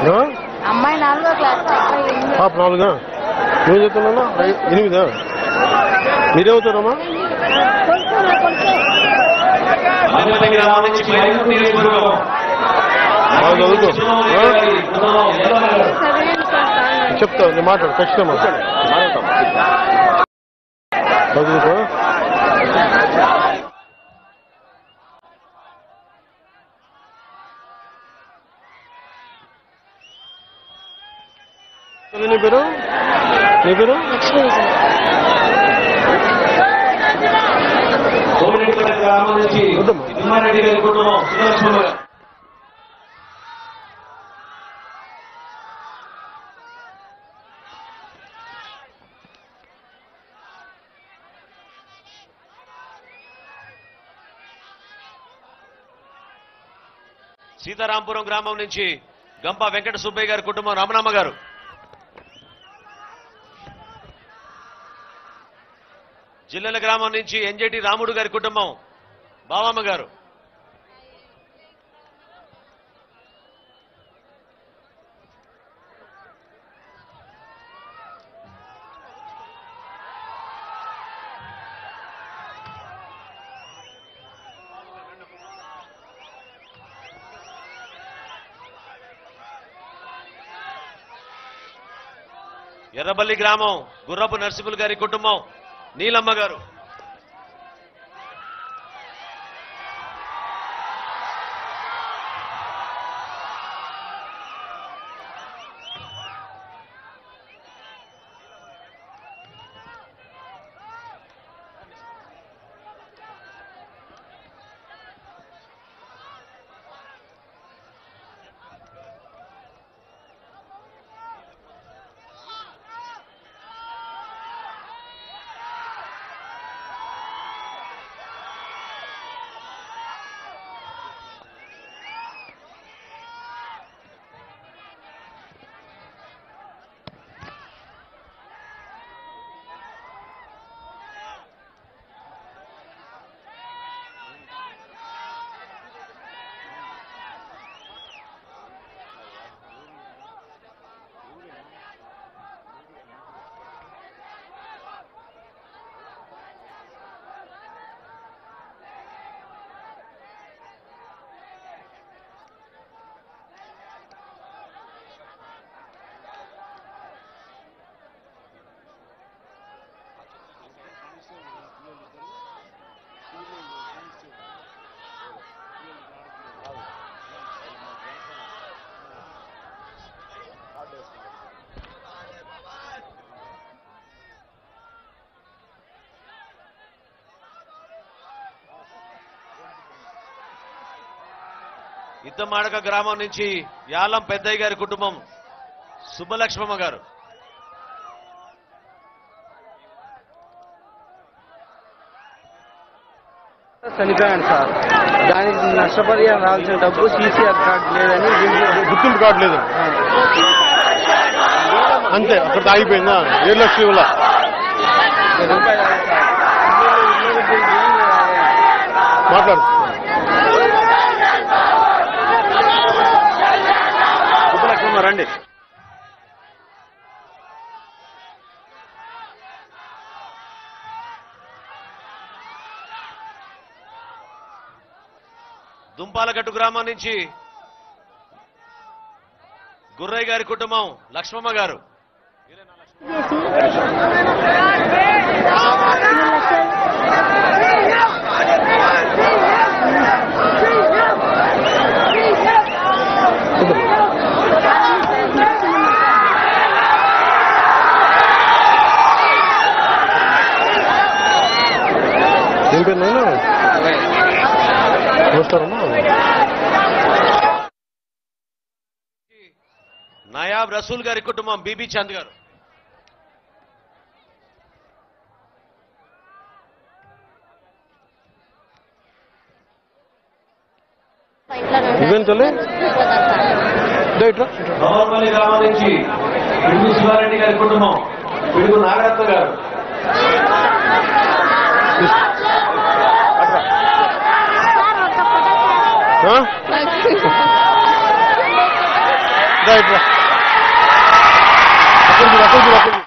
ఆ? అమ్మాయి నాలుగో క్లాస్ అబ్బాయి ఎనిమిదో పాప నాలుగా నువ్వు చెప్తున్నా ఎనిమిదా మీరేమవుతారమ్మా మధ్యపల్లి గ్రామం నుంచి మైలూరు నియోజకవర్గం బాగా చదువుకో ఆ? సెవెన్ క్లాస్ చెప్తా నేను మాట్లాడు ఖచ్చితంగా చదువుకో నీ పేరు నీ పేరు కోమిరెడ్డిపేట గ్రామం నుంచి వద్దమ్మా. తిమ్మారెడ్డి గారి కుటుంబం సుదర్శన్ గారు. సీతారాంపురం గ్రామం నుంచి గంప వెంకట సుబ్బయ్య గారి కుటుంబం రమణమ్మ గారు జిల్లెల గ్రామం నుంచి ఎన్జేటి రాముడు గారి కుటుంబం బావమ్మ గారు ఎర్రబల్లి గ్రామం గుర్రపు నరసింహులు గారి కుటుంబం నీలమ్మ గారు ఇద్దమాడక గ్రామం నుంచి యాలం పెద్దయ్య గారి కుటుంబం సుబ్బలక్ష్మమ్మ గారు చనిపోయాడు సార్ దానికి నష్టపరిహారం రావాల్సిన డబ్బు సీసీఆర్ కార్డు లేదని గుర్తింపు కార్డు లేదు అంతే అక్కడ ఆగిపోయిందా ఏడు లక్షలు ఇవ్వాల మాట్లాడు సుబ్బలక్ష్మమ్మ రండి దుంపాలగట్టు గ్రామం నుంచి గుర్రయ్య గారి కుటుంబం లక్ష్మమ్మ గారు ఏం పేరు నాయన నమస్కారమ్మా నయాబ్ రసూల్ గారి కుటుంబం బీబీ చంద్ గారు ఇదేం తల్లి ఇదో ఇట్రా గౌరవపల్లి గ్రామం నుంచి పిడుగు శివారెడ్డి గారి కుటుంబం పిడుగు నాగరత్న గారు ఆ? ఇట్రా ఇట్రా అక్కడ చూడు అక్కడ చూడు అక్కడ చూడు.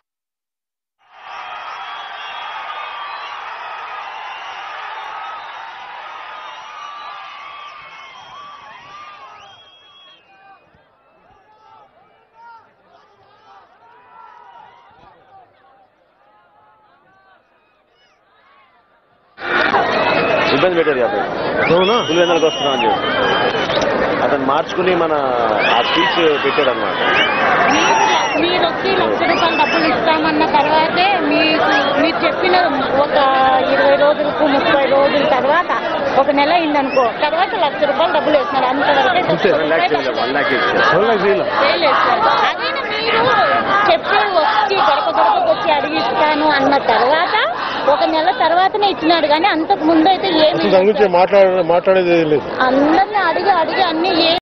ఇబ్బంది పెట్టారు కదా అవునా పులివెందులకు వస్తున్నాం అని చెప్పి అతను మార్చుకుని మన ఆ స్పీచ్ పెట్టాడు అనమాట మీరు వచ్చి లక్ష రూపాయలు డబ్బులు ఇస్తామన్న తర్వాతే మీకు మీరు చెప్పిన ఒక ఇరవై రోజులకు ముప్పై రోజుల తర్వాత ఒక నెల అయిందనుకో తర్వాత లక్ష రూపాయలు డబ్బులు వేస్తున్నారు అంతవరకే అంతే వన్ ల్యాక్ వన్ ల్యాక్ ఇచ్చారు వన్ లాక్ చేయాల అదైనా మీరు చెప్పి వచ్చి గడప గడపకు వచ్చి అడిగిస్తాను అన్న తర్వాత ఒక నెల తర్వాతనే ఇచ్చినాడు కానీ అంతకు ముందు అయితే ఏమి అసలు దాని గురించి మాట్లాడే మాట్లాడేది ఏం లేదు అందరిని అడిగి అడిగి అన్ని ఏ